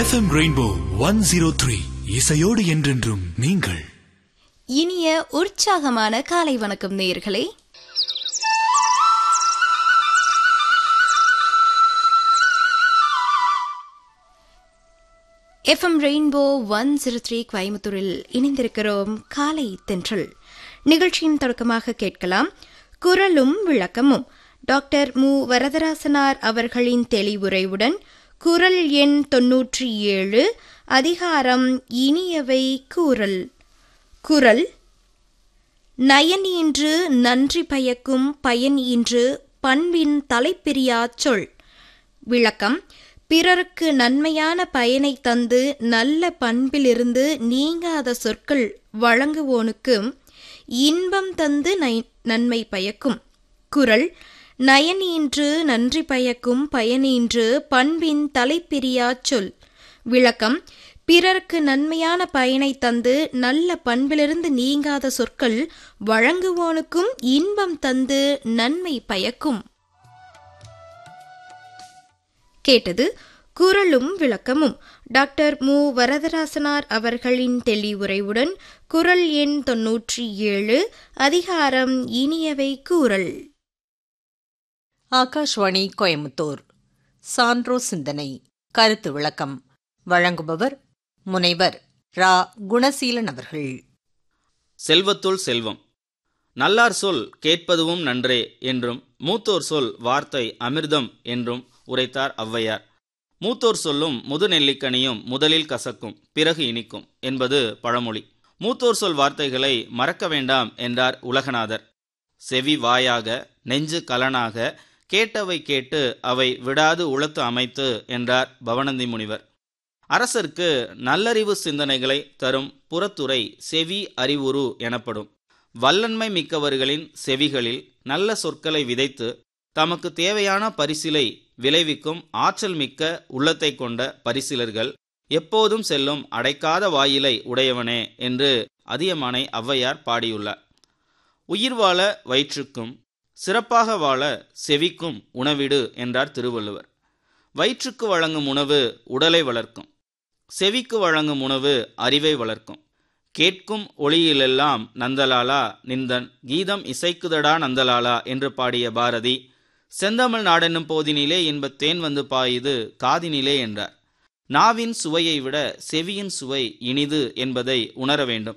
FM rainbow one zero three இசையோடு என்றென்றும் நீங்கள் இனிய உற்சாகமான காலை வணக்கம் நேயர்களே FM rainbow one zero three கோயம்புத்தூரில் இணைந்திருக்கிறோம் காலை தென்றல் நிகழ்ச்சியின் தொடக்கமாக கேட்கலாம் குரலும் விளக்கமும் டாக்டர் மு வரதராசனார் அவர்களின் தெளிவுரையுடன் குரல் எண் தொன்னூற்றி ஏழு அதிகாரம் இனியவை கூறல் குரல் நயன் இன்று நன்றி பயக்கும் பயன் இன்று பண்பின் தலைப்பிரியாச் சொல் விளக்கம் பிறருக்கு நன்மையான பயனை தந்து நல்ல பண்பிலிருந்து நீங்காத சொற்கள் வழங்குவோனுக்கு இன்பம் தந்து நை- நன்மை பயக்கும் குரல் நயன் இன்று நன்றி பயக்கும் பயனின்று பண்பின் தலைப்பிரியாச் சொல் விளக்கம் பிறர்க்கு நன்மையான பயனை தந்து நல்ல பண்பிலிருந்து நீங்காத சொற்கள் வழங்குவோனுக்கும் இன்பம் தந்து நன்மை பயக்கும் கேட்டது குரலும் விளக்கமும் டாக்டர் மு வரதராசனார் அவர்களின் தெளிவுரையுடன் குரல் எண் தொன்னூற்றி ஏழு அதிகாரம் இனியவை கூறல் ஆகாஷ்வாணி கோயமுத்தூர் சான்றோ சிந்தனை கருத்து விளக்கம் வழங்குபவர் முனைவர் ரா குணசீலன் அவர்கள் செல்வத்துள் செல்வம் நல்லார் சொல் கேட்பதுவும் நன்றே என்றும் மூத்தோர் சொல் வார்த்தை அமிர்தம் என்றும் உரைத்தார் ஔவையார் மூத்தோர் சொல்லும் முதுநெல்லிக்கனியும் முதலில் கசக்கும் பிறகு இனிக்கும் என்பது பழமொழி மூத்தோர் சொல் வார்த்தைகளை மறக்க வேண்டாம் என்றார் உலகநாதர் செவி வாயாக நெஞ்சு கலனாக கேட்டவை கேட்டு அவை விடாது உளத்து அமைத்து என்றார் பவனந்தி முனிவர் அரசர்க்கு நல்லறிவு சிந்தனைகளை தரும் புறத்துறை செவி அறிவுரு எனப்படும் வல்லன்மை மிக்கவர்களின் செவிகளில் நல்ல சொற்களை விதைத்து தமக்கு தேவையான பரிசிலை விளைவிக்கும் ஆற்றல் மிக்க உள்ளத்தை கொண்ட பரிசிலர்கள் எப்போதும் செல்லும் அடைக்காத வாயிலை உடையவனே என்று அதியமானை ஔவையார் பாடியுள்ளார் உயிர் வாழ வயிற்றுக்கும் சிறப்பாக வாழ செவிக்கும் உணவிடு என்றார் திருவள்ளுவர் வயிற்றுக்கு வழங்கும் உணவு உடலை வளர்க்கும் செவிக்கு வழங்கும் உணவு அறிவை வளர்க்கும் கேட்கும் ஒளியிலெல்லாம் நந்தலாலா நிந்தன் கீதம் இசைக்குதடா நந்தலாலா என்று பாடிய பாரதி செந்தமிழ் நாடென்னும் போதினிலே இன்பத் தேன் வந்து பாயுது காதினிலே என்றார் நாவின் சுவையை விட செவியின் சுவை இனிது என்பதை உணர வேண்டும்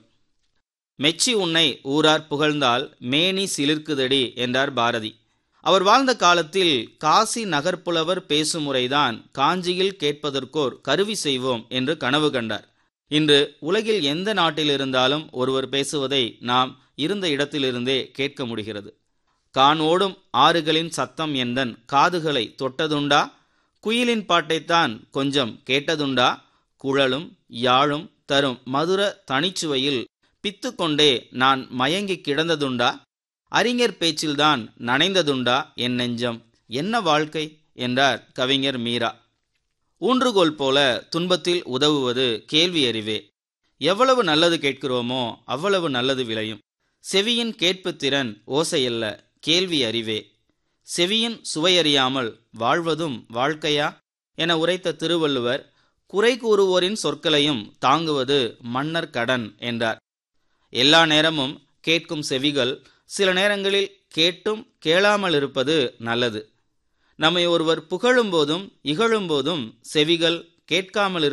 மெச்சி உன்னை ஊரார் புகழ்ந்தால் மேனி சிலிர்க்குதடி என்றார் பாரதி அவர் வாழ்ந்த காலத்தில் காசி நகர்ப்புலவர் பேசும் முறைதான் காஞ்சியில் கேட்பதற்கோர் கருவி செய்வோம் என்று கனவு கண்டார் இன்று உலகில் எந்த நாட்டில் இருந்தாலும் ஒருவர் பேசுவதை நாம் இருந்த இடத்திலிருந்தே கேட்க முடிகிறது கான் ஓடும் ஆறுகளின் சத்தம் எந்தன் காதுகளை தொட்டதுண்டா குயிலின் பாட்டைத்தான் கொஞ்சம் கேட்டதுண்டா குழலும் யாழும் தரும் மதுர தனிச்சுவையில் பித்துக்கொண்டே நான் மயங்கி கிடந்ததுண்டா அறிஞர் பேச்சில்தான் நனைந்ததுண்டா என் நெஞ்சம் என்ன வாழ்க்கை என்றார் கவிஞர் மீரா ஊன்றுகோல் போல துன்பத்தில் உதவுவது கேள்வி அறிவே எவ்வளவு நல்லது கேட்கிறோமோ அவ்வளவு நல்லது விளையும் செவியின் கேட்புத் திறன் ஓசையல்ல கேள்வி அறிவே செவியின் சுவையறியாமல் வாழ்வதும் வாழ்க்கையா என உரைத்த திருவள்ளுவர் குறை கூறுவோரின் சொற்களையும் தாங்குவது மன்னர் கடன் என்றார் எல்லா நேரமும் கேட்கும் செவிகள் சில நேரங்களில் கேட்டும் கேளாமல் இருப்பது நல்லது நம்மை ஒருவர் புகழும் போதும் இகழும் போதும் செவிகள் கேட்காமல்